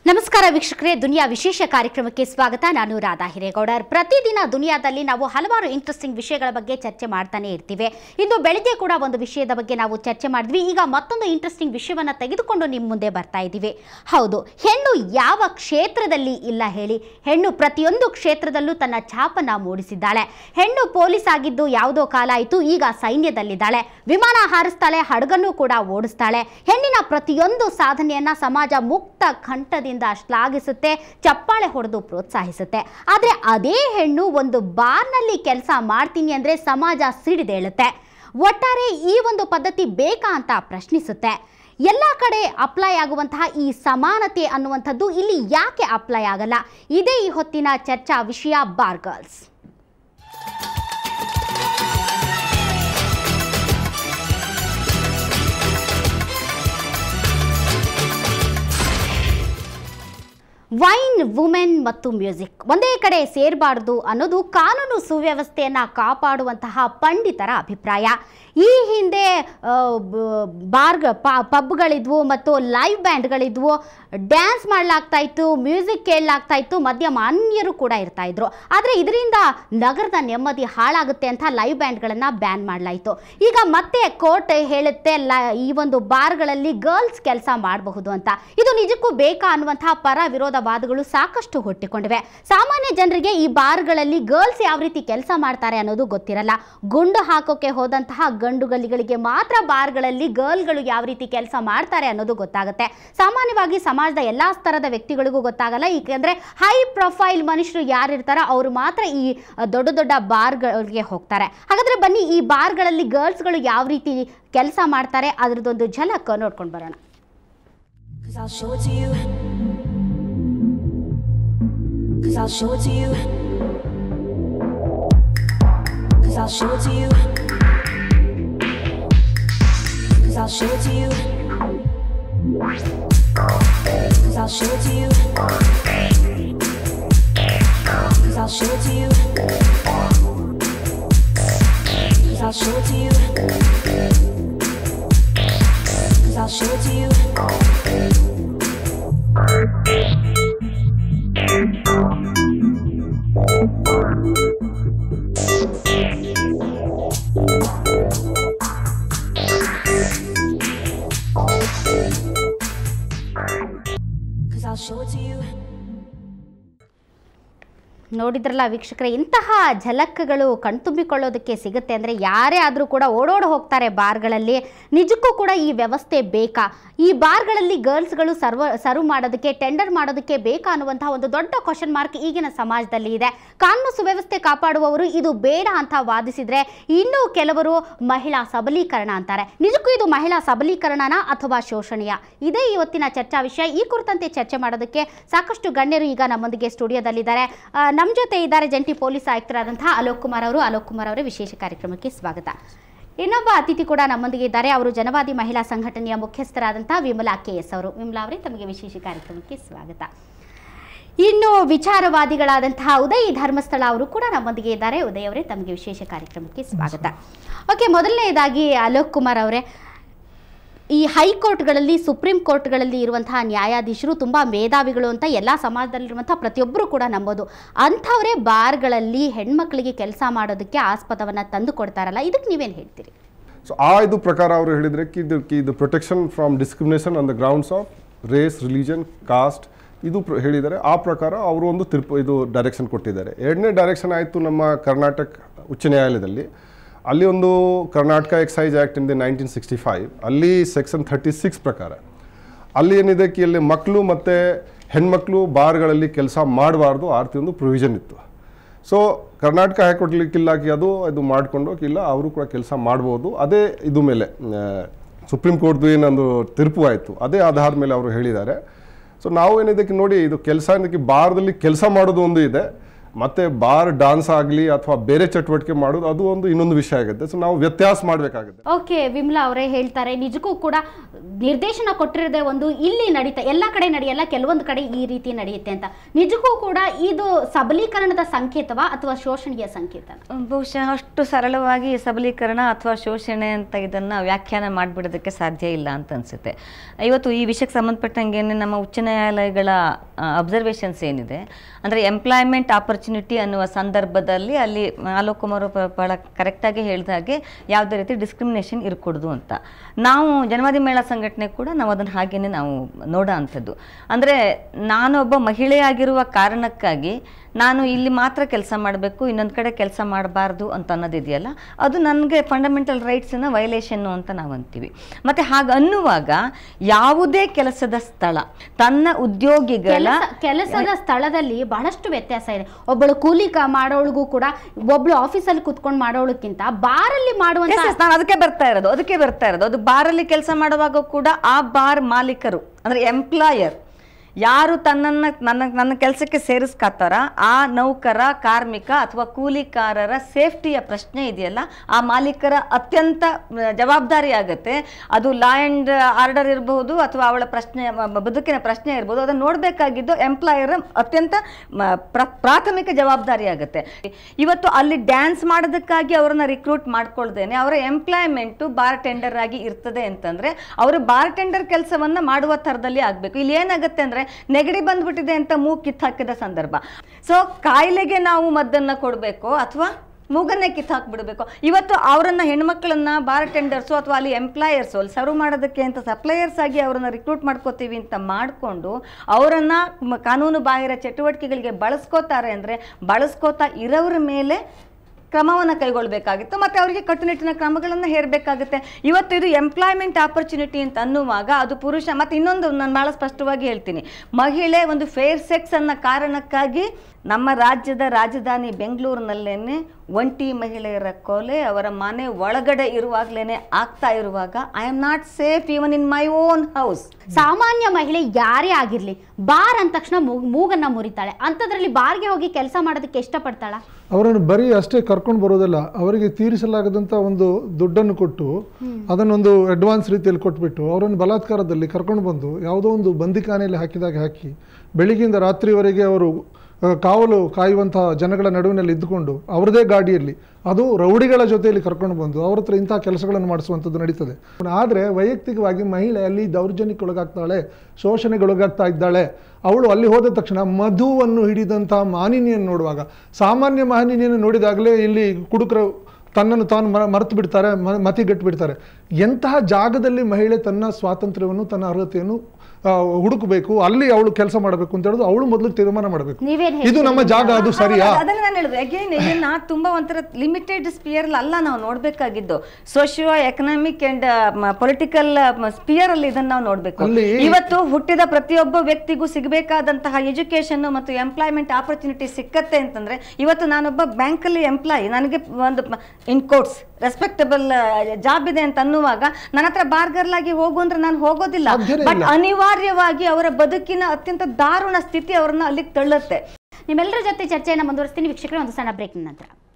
ನಮಸ್ಕಾರ ವೀಕ್ಷಕರೇ ದುನಿಯಾ ವಿಶೇಷ ಕಾರ್ಯಕ್ರಮಕ್ಕೆ ಸ್ವಾಗತ ನಾನು ರಾಧಾ ಹಿರೇಗೌಡರ್ ಪ್ರತಿದಿನ ದುನಿಯಾದಲ್ಲಿ ನಾವು ಹಲವಾರು ಇಂಟ್ರೆಸ್ಟಿಂಗ್ ವಿಷಯಗಳ ಬಗ್ಗೆ ಚರ್ಚೆ ಮಾಡ್ತಾನೆ ಇರ್ತೀವಿ ಇಂದು ಬೆಳಿಗ್ಗೆ ಕೂಡ ಒಂದು ವಿಷಯದ ಬಗ್ಗೆ ನಾವು ಚರ್ಚೆ ಮಾಡಿದ್ವಿ ಈಗ ಮತ್ತೊಂದು ಇಂಟ್ರೆಸ್ಟಿಂಗ್ ವಿಷಯವನ್ನ ತೆಗೆದುಕೊಂಡು ನಿಮ್ಮ ಮುಂದೆ ಬರ್ತಾ ಇದ್ದೀವಿ ಹೌದು ಹೆಣ್ಣು ಯಾವ ಕ್ಷೇತ್ರದಲ್ಲಿ ಇಲ್ಲ ಹೇಳಿ ಹೆಣ್ಣು ಪ್ರತಿಯೊಂದು ಕ್ಷೇತ್ರದಲ್ಲೂ ತನ್ನ ಛಾಪನ್ನ ಮೂಡಿಸಿದ್ದಾಳೆ ಹೆಣ್ಣು ಪೊಲೀಸ್ ಆಗಿದ್ದು ಯಾವುದೋ ಕಾಲ ಆಯಿತು ಈಗ ಸೈನ್ಯದಲ್ಲಿದ್ದಾಳೆ ವಿಮಾನ ಹಾರಿಸ್ತಾಳೆ ಹಡಗನ್ನು ಕೂಡ ಓಡಿಸ್ತಾಳೆ ಹೆಣ್ಣಿನ ಪ್ರತಿಯೊಂದು ಸಾಧನೆಯನ್ನ ಸಮಾಜ ಮುಕ್ತ ಕಂಠದಿಂದ ಶ್ಲಾಘಿಸುತ್ತೆ ಚಪ್ಪಾಳೆ ಹೊಡೆದು ಪ್ರೋತ್ಸಾಹಿಸುತ್ತೆ ಆದರೆ ಅದೇ ಹೆಣ್ಣು ಒಂದು ಬಾರ್ನಲ್ಲಿ ಕೆಲಸ ಮಾಡ್ತೀನಿ ಅಂದರೆ ಸಮಾಜ ಸಿಡಿದೇಳುತ್ತೆ ಒಟ್ಟಾರೆ ಈ ಒಂದು ಪದ್ಧತಿ ಬೇಕಾ ಅಂತ ಪ್ರಶ್ನಿಸುತ್ತೆ ಎಲ್ಲ ಕಡೆ ಅಪ್ಲೈ ಆಗುವಂತಹ ಈ ಸಮಾನತೆ ಅನ್ನುವಂಥದ್ದು ಇಲ್ಲಿ ಯಾಕೆ ಅಪ್ಲೈ ಆಗಲ್ಲ ಇದೇ ಈ ಹೊತ್ತಿನ ಚರ್ಚಾ ವಿಷಯ ಬಾರ್ ಗರ್ಲ್ಸ್ ವೈನ್ ವುಮೆನ್ ಮತ್ತು ಮ್ಯೂಸಿಕ್ ಒಂದೇ ಕಡೆ ಸೇರಬಾರ್ದು ಅನ್ನೋದು ಕಾನೂನು ಸುವ್ಯವಸ್ಥೆಯನ್ನು ಕಾಪಾಡುವಂತಹ ಪಂಡಿತರ ಅಭಿಪ್ರಾಯ ಈ ಹಿಂದೆ ಆ, ಬ- ಬಾರ್ಗ ಪ- ಪಬ್ಗಳಿದ್ವು ಮತ್ತು ಲೈವ್ ಬ್ಯಾಂಡ್ಗಳಿದ್ವು ಡ್ಯಾನ್ಸ್ ಮಾಡಲಾಗ್ತಾ ಇತ್ತು ಮ್ಯೂಸಿಕ್ ಕೇಳಲಾಗ್ತಾ ಇತ್ತು ಮಧ್ಯ ಮಾನ್ಯರು ಕೂಡ ಇರ್ತಾ ಇದ್ರು ಆದರೆ ಇದರಿಂದ ನಗರದ ನೆಮ್ಮದಿ ಹಾಳಾಗುತ್ತೆ ಅಂತ ಲೈವ್ ಬ್ಯಾಂಡ್ಗಳನ್ನು ಬ್ಯಾನ್ ಮಾಡಲಾಯಿತು ಈಗ ಮತ್ತೆ ಕೋರ್ಟ್ ಹೇಳುತ್ತೆ ಲ ಈ ಒಂದು ಬಾರ್ಗಳಲ್ಲಿ ಗರ್ಲ್ಸ್ ಕೆಲಸ ಮಾಡಬಹುದು ಅಂತ ಇದು ನಿಜಕ್ಕೂ ಬೇಕಾ ಅನ್ನುವಂತಹ ಪರ ವಿರೋಧ ವಾದಗಳು ಸಾಕಷ್ಟು ಹುಟ್ಟಿಕೊಂಡಿವೆ ಸಾಮಾನ್ಯ ಜನರಿಗೆ ಈ ಬಾರ್ಗಳಲ್ಲಿ ಗರ್ಲ್ಸ್ ಯಾವ ರೀತಿ ಕೆಲಸ ಮಾಡ್ತಾರೆ ಅನ್ನೋದು ಗೊತ್ತಿರಲ್ಲ ಗುಂಡು ಹಾಕೋಕೆ ಹೋದಂತಹ ಗಂಡುಗಲಿಗಳಿಗೆ ಮಾತ್ರ ಬಾರ್ಗಳಲ್ಲಿ ಗರ್ಲ್ಗಳು ಯಾವ ರೀತಿ ಕೆಲಸ ಮಾಡ್ತಾರೆ ಅನ್ನೋದು ಗೊತ್ತಾಗುತ್ತೆ ಸಾಮಾನ್ಯವಾಗಿ ಸಮಾಜದ ಎಲ್ಲಾ ಸ್ತರದ ವ್ಯಕ್ತಿಗಳಿಗೂ ಗೊತ್ತಾಗಲ್ಲ ಏಕೆಂದ್ರೆ ಹೈ ಪ್ರೊಫೈಲ್ ಮನುಷ್ಯರು ಯಾರಿರ್ತಾರೋ ಅವರು ಮಾತ್ರ ಈ ಅ, ದೊಡ್ಡ ದೊಡ್ಡ ಬಾರ್ಗಳಿಗೆ ಹೋಗ್ತಾರೆ ಹಾಗಾದ್ರೆ ಬನ್ನಿ ಈ ಬಾರ್ಗಳಲ್ಲಿ ಗರ್ಲ್ಸ್ಗಳು ಯಾವ ರೀತಿ ಕೆಲಸ ಮಾಡ್ತಾರೆ ಅದ್ರದ್ದೊಂದು ಝಲಕ್ ನೋಡ್ಕೊಂಡು ಬರೋಣ Cause I'll show it to you. Cause I'll show it to you. Cause I'll show it to you. Cause I'll show it to you. Cause I'll show it to you. Cause I'll show it to you. Cause I'll show it to you. Cause I'll show it to you. Cause I'll show it to you. ನೋಡಿದ್ರಲ್ಲ ವೀಕ್ಷಕರೇ ಇಂತಹ ಝಲಕ್ಗಳು ಕಣ್ತುಂಬಿಕೊಳ್ಳೋದಕ್ಕೆ ಸಿಗುತ್ತೆ ಅಂದರೆ ಯಾರೇ ಆದರೂ ಕೂಡ ಓಡೋಡಿ ಹೋಗ್ತಾರೆ ಬಾರ್ಗಳಲ್ಲಿ ನಿಜಕ್ಕೂ ಕೂಡ ಈ ವ್ಯವಸ್ಥೆ ಬೇಕಾ ಈ ಬಾರ್ಗಳಲ್ಲಿ ಗರ್ಲ್ಸ್ಗಳು ಸರ್ವ ಸರ್ವ್ ಮಾಡೋದಕ್ಕೆ ಟೆಂಡರ್ ಮಾಡೋದಕ್ಕೆ ಬೇಕಾ ಅನ್ನುವಂತಹ ಒಂದು ದೊಡ್ಡ ಕ್ವಶನ್ ಮಾರ್ಕ್ ಈಗಿನ ಸಮಾಜದಲ್ಲಿ ಇದೆ ಕಾನೂನು ಸುವ್ಯವಸ್ಥೆ ಕಾಪಾಡುವವರು ಇದು ಬೇಡ ಅಂತ ವಾದಿಸಿದ್ರೆ ಇನ್ನೂ ಕೆಲವರು ಮಹಿಳಾ ಸಬಲೀಕರಣ ಅಂತಾರೆ ನಿಜಕ್ಕೂ ಇದು ಮಹಿಳಾ ಸಬಲೀಕರಣನ ಅಥವಾ ಶೋಷಣೆಯ ಇದೇ ಇವತ್ತಿನ ಚರ್ಚಾ ವಿಷಯ ಈ ಕುರಿತಂತೆ ಚರ್ಚೆ ಮಾಡೋದಕ್ಕೆ ಸಾಕಷ್ಟು ಗಣ್ಯರು ಈಗ ನಮ್ಮೊಂದಿಗೆ ಸ್ಟುಡಿಯೋದಲ್ಲಿದ್ದಾರೆ ಆ, ನಮ್ಮ ಜೊತೆ ಇದ್ದಾರೆ ಜಂಟಿ ಪೊಲೀಸ್ ಆಯುಕ್ತರಾದಂತಹ ಅಲೋಕ್ ಕುಮಾರ್ ಅವರು ಅಲೋಕ್ ಕುಮಾರ್ ಅವರೇ ವಿಶೇಷ ಕಾರ್ಯಕ್ರಮಕ್ಕೆ ಸ್ವಾಗತ ಇನ್ನೊಬ್ಬ ಅತಿಥಿ ಕೂಡ ನಮ್ಮೊಂದಿಗೆ ಇದ್ದಾರೆ ಅವರು ಜನವಾದಿ ಮಹಿಳಾ ಸಂಘಟನೆಯ ಮುಖ್ಯಸ್ಥರಾದಂತಹ ವಿಮಲಾ ಕೆ ಎಸ್ ಅವರು ವಿಮಲಾ ಅವರೇ ತಮಗೆ ವಿಶೇಷ ಕಾರ್ಯಕ್ರಮಕ್ಕೆ ಸ್ವಾಗತ ಇನ್ನು ವಿಚಾರವಾದಿಗಳಾದಂತಹ ಉದಯ್ ಧರ್ಮಸ್ಥಳ ಅವರು ಕೂಡ ನಮ್ಮೊಂದಿಗೆ ಇದ್ದಾರೆ ಉದಯ್ ಅವರೇ ತಮಗೆ ವಿಶೇಷ ಕಾರ್ಯಕ್ರಮಕ್ಕೆ ಸ್ವಾಗತ ಓಕೆ ಮೊದಲನೇದಾಗಿ ಅಲೋಕ್ ಕುಮಾರ್ ಅವರೇ ಈ ಹೈಕೋರ್ಟ್ಗಳಲ್ಲಿ ಸುಪ್ರೀಂ ಕೋರ್ಟ್ಗಳಲ್ಲಿ ಇರುವಂತಹ ನ್ಯಾಯಾಧೀಶರು ತುಂಬ ಮೇಧಾವಿಗಳು ಅಂತ ಎಲ್ಲ ಸಮಾಜದಲ್ಲಿರುವಂತಹ ಪ್ರತಿಯೊಬ್ಬರು ಕೂಡ ನಂಬೋದು ಅಂಥವರೇ ಬಾರ್ಗಳಲ್ಲಿ ಹೆಣ್ಮಕ್ಳಿಗೆ ಕೆಲಸ ಮಾಡೋದಕ್ಕೆ ಆಸ್ಪದವನ್ನು ತಂದು ಕೊಡ್ತಾರಲ್ಲ ಇದಕ್ಕೆ ನೀವೇನು ಹೇಳ್ತೀರಿ ಸೊ ಆ ಇದು ಪ್ರಕಾರ ಅವರು ಹೇಳಿದರೆ ಕಿ ಇದು ಕಿ ಇದು protection from discrimination on the grounds of race religion caste ಇದು ಪ್ರ- ಹೇಳಿದ್ದಾರೆ ಆ ಪ್ರಕಾರ ಅವರು ಒಂದು ತೀರ್ಪು ಇದು ಡೈರೆಕ್ಷನ್ ಕೊಟ್ಟಿದ್ದಾರೆ ಎರಡನೇ ಡೈರೆಕ್ಷನ್ ಆಯಿತು ನಮ್ಮ ಕರ್ನಾಟಕ ಉಚ್ಚ ನ್ಯಾಯಾಲಯದಲ್ಲಿ ಅಲ್ಲಿ ಒಂದು Karnataka excise act in the nineteen sixty five ಅಲ್ಲಿ ಸೆಕ್ಷನ್ ಥರ್ಟಿ ಸಿಕ್ಸ್ ಪ್ರಕಾರ ಅಲ್ಲಿ ಏನಿದೆ ಕಿ ಅಲ್ಲಿ ಮಕ್ಕಳು ಮತ್ತು ಹೆಣ್ಮಕ್ಳು ಬಾರ್ಗಳಲ್ಲಿ ಕೆಲಸ ಮಾಡಬಾರ್ದು ಆ ರೀತಿ ಒಂದು ಪ್ರೊವಿಷನ್ ಇತ್ತು ಸೊ ಕರ್ನಾಟಕ ಹೈಕೋರ್ಟ್ಲಿಕ್ಕಿಲ್ಲ ಕಿ ಅದು ಇದು ಮಾಡಿಕೊಂಡು ಇಲ್ಲ ಅವರು ಕೂಡ ಕೆಲಸ ಮಾಡ್ಬೋದು ಅದೇ ಇದು ಮೇಲೆ ಆ, ಸುಪ್ರೀಂ ಕೋರ್ಟ್ದು ಏನೊಂದು ತೀರ್ಪು ಆಯಿತು ಅದೇ ಆಧಾರದ ಮೇಲೆ ಅವರು ಹೇಳಿದ್ದಾರೆ ಸೊ ನಾವು ಏನಿದೆ ಕಿ ನೋಡಿ ಇದು ಕೆಲಸ ಏನಕ್ಕೆ ಬಾರದಲ್ಲಿ ಕೆಲಸ ಮಾಡೋದು ಒಂದು ಇದೆ ಮತ್ತೆ ಬಾರ್ ಡಾನ್ಸ್ ಆಗಲಿ ಅಥವಾ ಬೇರೆ ಚಟುವಟಿಕೆ ಮಾಡೋದು ಅದು ಒಂದು ಇನ್ನೊಂದು ವಿಷಯ ಆಗುತ್ತೆ ಸೊ ನಾವು ವ್ಯತ್ಯಾಸ ಮಾಡಬೇಕಾಗುತ್ತೆ ಓಕೆ ವಿಮ್ಲಾ ಅವರೇ ಹೇಳ್ತಾರೆ ನಿಜಕ್ಕೂ ಕೂಡ ನಿರ್ದೇಶನ ಕೊಟ್ಟಿರದೆ ಒಂದು ಇಲ್ಲಿ ನಡೀತಾ ಎಲ್ಲ ಕಡೆ ನಡೆಯಲ್ಲ ಕೆಲವೊಂದು ಕಡೆ ಈ ರೀತಿ ನಡೆಯುತ್ತೆ ಅಂತ ನಿಜಕ್ಕೂ ಕೂಡ ಇದು ಸಬಲೀಕರಣದ ಸಂಕೇತವಾ ಅಥವಾ ಶೋಷಣೆಯ ಸಂಕೇತ ಬಹುಶಃ ಅಷ್ಟು ಸರಳವಾಗಿ ಸಬಲೀಕರಣ ಅಥವಾ ಶೋಷಣೆ ಅಂತ ಇದನ್ನ ವ್ಯಾಖ್ಯಾನ ಮಾಡಿಬಿಡೋದಕ್ಕೆ ಸಾಧ್ಯ ಇಲ್ಲ ಅಂತ ಅನ್ಸುತ್ತೆ ಇವತ್ತು ಈ ವಿಷಯಕ್ಕೆ ಸಂಬಂಧಪಟ್ಟಂಗೆ ನಮ್ಮ ಉಚ್ಚ ನ್ಯಾಯಾಲಯಗಳ ಅಬ್ಸರ್ವೇಷನ್ಸ್ ಏನಿದೆ ಅಂದರೆ ಎಂಪ್ಲಾಯ್ಮೆಂಟ್ ಆಪರ್ಚುನಿಟಿ ಅನ್ನುವ ಸಂದರ್ಭದಲ್ಲಿ ಅಲ್ಲಿ ಆಲೋಕ್ ಕುಮಾರ್ ಪ- ಬಹಳ ಕರೆಕ್ಟಾಗಿ ಹೇಳಿದ ಹಾಗೆ ಯಾವುದೇ ರೀತಿ ಡಿಸ್ಕ್ರಿಮಿನೇಷನ್ ಇರಕೂಡ್ದು ಅಂತ ನಾವು ಜನವಾದಿ ಮೇಳ ಸಂಘಟನೆ ಕೂಡ ನಾವು ಅದನ್ನು ಹಾಗೇನೆ ನಾವು ನೋಡೋ ಅಂಥದ್ದು ಅಂದರೆ ನಾನೊಬ್ಬ ಮಹಿಳೆಯಾಗಿರುವ ಕಾರಣಕ್ಕಾಗಿ ನಾನು ಇಲ್ಲಿ ಮಾತ್ರ ಕೆಲಸ ಮಾಡಬೇಕು ಇನ್ನೊಂದು ಕಡೆ ಕೆಲಸ ಮಾಡಬಾರ್ದು ಅಂತ ಅನ್ನೋದಿದೆಯಲ್ಲ ಅದು ನನಗೆ ಫಂಡಮೆಂಟಲ್ ರೈಟ್ಸಿನ ವೈಲೇಷನ್ನು ಅಂತ ನಾವು ಅಂತೀವಿ ಮತ್ತು ಹಾಗೆ ಅನ್ನುವಾಗ ಯಾವುದೇ ಕೆಲಸದ ಸ್ಥಳ ತನ್ನ ಉದ್ಯೋಗಿಗಳ ಕೆಲಸ ಕೆಲಸದ ಸ್ಥಳದಲ್ಲಿ ಬಹಳಷ್ಟು ವ್ಯತ್ಯಾಸ ಇದೆ ಒಬ್ಬಳು ಕೂಲಿ ಕ- ಮಾಡೋಳಿಗೂ ಕೂಡ ಒಬ್ಳು ಆಫೀಸಲ್ಲಿ ಕುತ್ಕೊಂಡು ಮಾಡೋಳಕ್ಕಿಂತ ಬಾರಲ್ಲಿ ಮಾಡುವಂತ Yes, yes, ನಾನು ಅದಕ್ಕೆ ಬರ್ತಾ ಇರೋದು ಅದಕ್ಕೆ ಬರ್ತಾ ಇರೋದು ಅದು ಬಾರಲ್ಲಿ ಕೆಲಸ ಮಾಡುವಾಗ ಕೂಡ ಆ ಬಾರ್ ಮಾಲೀಕರು ಅಂದ್ರೆ ಎಂಪ್ಲಾಯರ್ ಯಾರು ತನ್ನನ್ನ ನನ್ನ ನನ್ನ ಕೆಲಸಕ್ಕೆ ಸೇರಿಸ್ಕೊತಾರ ಆ ನೌಕರ ಕಾರ್ಮಿಕ ಅಥವಾ ಕೂಲಿಕಾರರ ಸೇಫ್ಟಿಯ ಪ್ರಶ್ನೆ ಇದೆಯಲ್ಲ ಆ ಮಾಲೀಕರ ಅತ್ಯಂತ ಮ್, ಜವಾಬ್ದಾರಿ ಆಗತ್ತೆ ಅದು ಲಾ ಆ್ಯಂಡ್ ಆರ್ಡರ್ ಇರಬಹುದು ಅಥವಾ ಅವಳ ಪ್ರಶ್ನೆ ಮ- ಮ- ಬದುಕಿನ ಪ್ರಶ್ನೆ ಇರ್ಬೋದು ಅದನ್ನು ನೋಡಬೇಕಾಗಿದ್ದು ಎಂಪ್ಲಾಯರ್ ಅತ್ಯಂತ ಮ, ಪ್ರ- ಪ್ರಾಥಮಿಕ ಜವಾಬ್ದಾರಿ ಆಗುತ್ತೆ ಇವತ್ತು ಅಲ್ಲಿ ಡ್ಯಾನ್ಸ್ ಮಾಡೋದಕ್ಕಾಗಿ ಅವರನ್ನ ರಿಕ್ರೂಟ್ ಮಾಡ್ಕೊಳ್ದೇನೆ ಅವರ ಎಂಪ್ಲಾಯ್ಮೆಂಟು ಬಾರ್ ಟೆಂಡರ್ ಆಗಿ ಇರ್ತದೆ ಅಂತಂದ್ರೆ ಅವರು ಬಾರ್ ಟೆಂಡರ್ ಕೆಲಸವನ್ನ ಮಾಡುವ ಥರದಲ್ಲಿ ಆಗಬೇಕು ಇಲ್ಲಿ ಏನಾಗುತ್ತೆ ಅಂದ್ರೆ ನೆಗಡಿ ಬಂದ್ಬಿಟ್ಟಿದೆ ಅಂತ ಮೂಗ್ ಕಿತ್ತು ಹಾಕಿದ ಸಂದರ್ಭ ಸೊ ಕಾಯಿಲೆಗೆ ನಾವು ಮದ್ದನ್ನ ಕೊಡಬೇಕು ಅಥವಾ ಮೂಗನ್ನೇ ಕಿತ್ತು ಹಾಕ್ಬಿಡ್ಬೇಕು ಇವತ್ತು ಅವರನ್ನ ಹೆಣ್ಮಕ್ಳನ್ನ ಬಾರ್ ಟೆಂಡರ್ಸು ಅಥವಾ ಅಲ್ಲಿ ಎಂಪ್ಲಾಯರ್ಸು ಅಲ್ಲಿ ಸರ್ವ್ ಮಾಡೋದಕ್ಕೆ ಅಂತ ಸಪ್ಲೈಯರ್ಸ್ ಆಗಿ ಅವರನ್ನ ರಿಕ್ರೂಟ್ ಮಾಡ್ಕೋತೀವಿ ಅಂತ ಮಾಡಿಕೊಂಡು ಅವರನ್ನ ಮ- ಕಾನೂನು ಬಾಹಿರ ಚಟುವಟಿಕೆಗಳಿಗೆ ಬಳಸ್ಕೋತಾರೆ ಅಂದರೆ ಬಳಸ್ಕೋತಾ ಇರೋರ ಮೇಲೆ ಕ್ರಮವನ್ನು ಕೈಗೊಳ್ಳಬೇಕಾಗಿತ್ತು ಮತ್ತು ಅವರಿಗೆ ಕಟ್ಟುನಿಟ್ಟಿನ ಕ್ರಮಗಳನ್ನು ಹೇರಬೇಕಾಗುತ್ತೆ ಇವತ್ತು ಇದು ಎಂಪ್ಲಾಯ್ಮೆಂಟ್ ಆಪರ್ಚುನಿಟಿ ಅಂತ ಅನ್ನುವಾಗ ಅದು ಪುರುಷ ಮತ್ತು ಇನ್ನೊಂದು ನಾನು ಭಾಳ ಸ್ಪಷ್ಟವಾಗಿ ಹೇಳ್ತೀನಿ ಮಹಿಳೆ ಒಂದು ಫೇರ್ ಸೆಕ್ಸ್ ಅನ್ನೋ ಕಾರಣಕ್ಕಾಗಿ ನಮ್ಮ ರಾಜ್ಯದ ರಾಜಧಾನಿ ಬೆಂಗಳೂರಿನಲ್ಲೇನೆ ಒಂಟಿ ಮಹಿಳೆಯರ ಕೊಲೆ ಅವರ ಮನೆ ಒಳಗಡೆ ಇರುವಾಗಲೇ ಆಗ್ತಾ ಇರುವಾಗ I am not safe even in my own house ಸಾಮಾನ್ಯ ಮಹಿಳೆ ಯಾರೇ ಆಗಿರ್ಲಿ ಬಾರ್ ಅಂದ ತಕ್ಷಣ ಮೂಗ್- ಮೂಗನ್ನ ಮುರಿತಾಳೆ ಅಂಥದ್ರಲ್ಲಿ ಬಾರ್ಗೆ ಹೋಗಿ ಕೆಲಸ ಮಾಡೋದಕ್ಕೆ ಇಷ್ಟಪಡ್ತಾಳ ಅವರನ್ನು ಬರೀ ಅಷ್ಟೇ ಕರ್ಕೊಂಡು ಬರೋದಲ್ಲ ಅವರಿಗೆ ತೀರಿಸಲಾಗದಂಥ ಒಂದು ದುಡ್ಡನ್ನು ಕೊಟ್ಟು ಅದನ್ನೊಂದು ಅಡ್ವಾನ್ಸ್ ರೀತಿಯಲ್ಲಿ ಕೊಟ್ಬಿಟ್ಟು ಅವರನ್ನು ಬಲಾತ್ಕಾರದಲ್ಲಿ ಕರ್ಕೊಂಡು ಬಂದು ಯಾವುದೋ ಒಂದು ಬಂದಿಖಾನೆಯಲ್ಲಿ ಹಾಕಿದಾಗ ಹಾಕಿ ಬೆಳಿಗ್ಗೆಯಿಂದ ರಾತ್ರಿವರೆಗೆ ಅವರು ಆ, ಕಾವಲು ಕಾಯುವಂತಹ ಜನಗಳ ನಡುವಿನಲ್ಲಿ ಇದ್ದುಕೊಂಡು ಅವರದೇ ಗಾಡಿಯಲ್ಲಿ ಅದು ರೌಡಿಗಳ ಜೊತೆಯಲ್ಲಿ ಕರ್ಕೊಂಡು ಬಂದು ಅವ್ರ ಹತ್ರ ಇಂತಹ ಕೆಲಸಗಳನ್ನು ಮಾಡಿಸುವಂಥದ್ದು ನಡೀತದೆ ಆದರೆ ವೈಯಕ್ತಿಕವಾಗಿ ಮಹಿಳೆ ಅಲ್ಲಿ ದೌರ್ಜನ್ಯಕ್ಕೆ ಒಳಗಾಗ್ತಾಳೆ ಶೋಷಣೆಗೆ ಒಳಗಾಗ್ತಾ ಇದ್ದಾಳೆ ಅವಳು ಅಲ್ಲಿ ಹೋದ ತಕ್ಷಣ ಮಧುವನ್ನು ಹಿಡಿದಂತಹ ಮಾನಿನಿಯನ್ನು ನೋಡುವಾಗ ಸಾಮಾನ್ಯ ಮಾನಿನಿಯನ್ನು ನೋಡಿದಾಗಲೇ ಇಲ್ಲಿ ಕುಡುಕರು ತನ್ನನ್ನು ತಾನು ಮ ಮರೆತು ಬಿಡ್ತಾರೆ ಮ- ಮತಿಗೆಟ್ಟು ಬಿಡ್ತಾರೆ ಎಂತಹ ಜಾಗದಲ್ಲಿ ಮಹಿಳೆ ತನ್ನ ಸ್ವಾತಂತ್ರ್ಯವನ್ನು ತನ್ನ ಅರ್ಹತೆಯನ್ನು ಆ, ಹುಡುಕಬೇಕು ಅಲ್ಲಿ ಅವಳು ಕೆಲಸ ಮಾಡಬೇಕು ಅಂತ ಹೇಳೋದು ಅವಳು ಮೊದಲು ತೀರ್ಮಾನ ಮಾಡಬೇಕು ನೀವೇನ್ ಇದು ನಮ್ಮ ಜಾಗ ಅದು ಸರಿಯಾ ಅದನ್ನ ನಾನು ಹೇಳಿದೆ ಅಗೇನ್ ಇದನ್ನ ತುಂಬಾ ಒಂಥರ ಲಿಮಿಟೆಡ್ ಸ್ಪಿಯರ್ ಅಲ್ಲ ನಾವು ನೋಡ್ಬೇಕಾಗಿದ್ದು socio economic and political sphere ಅಲ್ಲಿ ಇದನ್ನ ನಾವು ನೋಡ್ಬೇಕು ಅಲ್ಲಿ- ಇವತ್ತು ಹುಟ್ಟಿದ ಪ್ರತಿಯೊಬ್ಬ ವ್ಯಕ್ತಿಗೂ ಸಿಗಬೇಕಾದಂತಹ ಎಜುಕೇಶನ್ ಮತ್ತು ಎಂಪ್ಲಾಯ್ಮೆಂಟ್ ಆಪರ್ಚುನಿಟಿ ಸಿಕ್ಕತ್ತೆ ಅಂತಂದ್ರೆ ಇವತ್ತು ನಾನೊಬ್ಬ ಬ್ಯಾಂಕಲ್ಲಿ ಎಂಪ್ಲಾಯಿ ನನಗೆ ಒಂದು ಇನ್ ಕೋರ್ಟ್ಸ್ ರೆಸ್ಪೆಕ್ಟಬಲ್ ಜಾಬ್ ಇದೆ ಅಂತ ಅನ್ನುವಾಗ ನನ್ನ ಹತ್ರ ಬಾರ್ಗರ್ಲ್ ಆಗಿ ಹೋಗು ಅಂದ್ರೆ ನಾನು ಹೋಗೋದಿಲ್ಲ ಸಾಧ್ಯನೇ ಬಟ್ ಇಲ್ಲ. ಅನಿವಾರ್ಯವಾಗಿ ಅವರ ಬದುಕಿನ ಅತ್ಯಂತ ದಾರುಣ ಸ್ಥಿತಿ ಅವರನ್ನ ಅಲ್ಲಿಗೆ ತಳ್ಳುತ್ತೆ ನಿಮ್ಮೆಲ್ಲರ ಜೊತೆ ಚರ್ಚೆಯನ್ನು ಮುಂದುವರಿಸ್ತೀನಿ ವೀಕ್ಷಕರೇ ಒಂದು ಸಣ್ಣ ಬ್ರೇಕ್ ನಂತರ